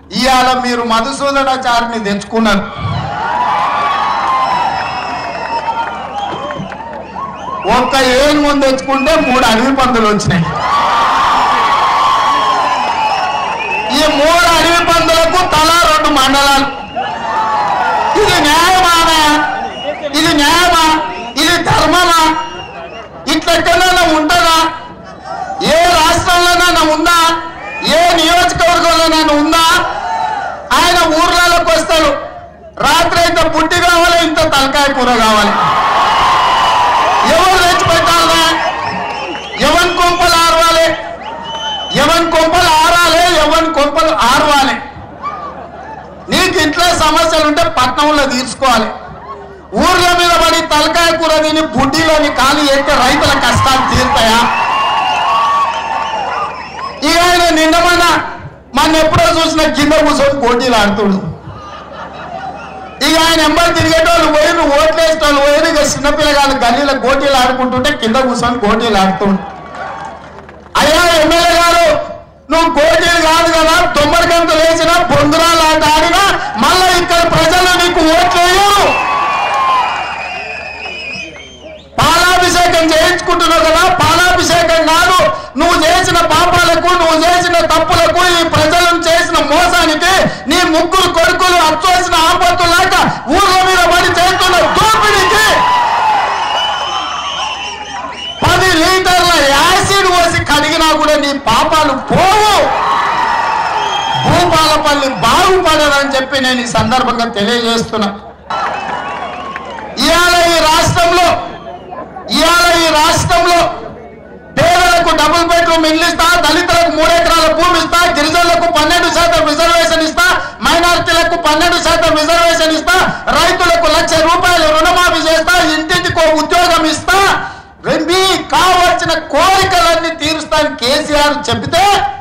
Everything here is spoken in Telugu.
ఇవాళ మీరు మధుసూదనాచారిని తెచ్చుకున్నారు ఒక్క ఏనుగుని తెచ్చుకుంటే మూడు అడవి పందులు వచ్చినాయి ఈ మూడు అడవి పందులకు తలా రెండు మండలాలు ఇది న్యాయమా ఇది న్యాయమా ఇది ధర్మమా ఇట్లెక్కడైనా ఉంటుందా ఏ రాష్ట్రంలోనైనా ఉందా ఏ నియోజకవర్గంలోనైనా ఉందా ఆయన ఊర్లలోకి వస్తాడు రాత్రి అయితే పుట్టి కావాలి ఇంత తలకాయ కూర కావాలి ఎవరు తెచ్చి పెట్టాలరా ఎవరి కొంపలు ఆరవాలి ఎవరి కొంపలు ఆరాలి ఎవరి కొంపలు ఆరవాలి నీకు ఇంట్లో సమస్యలు ఉంటే పట్నంలో తీర్చుకోవాలి ఊర్ల మీద పడి తలకాయ కూర తిని బుడ్డిలోని ఖాళీ అయితే రైతుల కష్టాలు తీరుతాయా ఇక ఆయన నిండమన్న మన ఎప్పుడో చూసిన కింద కూర్చొని పోటీలు ఆడుతుడు ఇక ఆయన ఎంబడి తిరిగేటోళ్ళు పోయిన ఓట్లు వేసేటోళ్ళు పోయిన ఇక చిన్నపిల్లగాళ్ళు గల్లీలో గోటీలు ఆడుకుంటుంటే కింద కూర్చొని గోటీలు ఆడుతుండు అయ్యా ఎమ్మెల్యే గారు నువ్వు గోటీలు కాదు కదా తొమ్మిది గంటలు వేసినా బొందురాలు ఆట ఆడినా మళ్ళీ ఇక్కడ ప్రజలు నీకు ఓట్లు వేయరు పాలాభిషేకం చేయించుకుంటున్నావు కదా పాలాభిషేకం కాదు నువ్వు చేసిన పాపాలకు నువ్వు చేసిన తప్పులకు ఈ ప్రజలను చేసిన మోసానికి నీ ముగ్గురు కొడుకులు అచ్చోసిన ఆపత్తులాక ఊర్ల మీద పడి చేస్తున్న దోపిడీకి పది లీటర్ల యాసిడ్ పోసి కడిగినా కూడా నీ పాపాలు పోవు భూపాలపల్లి బాగుపడదని చెప్పి నేను ఈ సందర్భంగా తెలియజేస్తున్నా ఇవాళ ఈ రాష్ట్రంలో ఇవాళ ఈ రాష్ట్రంలో పేదలకు డబుల్ బెడ్రూమ్ ఇల్లు ఇస్తా దళితులకు మూడు ఎకరాల భూమి ఇస్తా గిరిజనులకు పన్నెండు శాతం రిజర్వేషన్ ఇస్తా మైనారిటీలకు పన్నెండు శాతం రిజర్వేషన్ ఇస్తా రైతులకు లక్ష రూపాయలు రుణమాఫీ చేస్తా ఇంటింటికో ఉద్యోగం ఇస్తా మీ కావలసిన కోరికలన్నీ తీరుస్తాను కేసీఆర్ చెబితే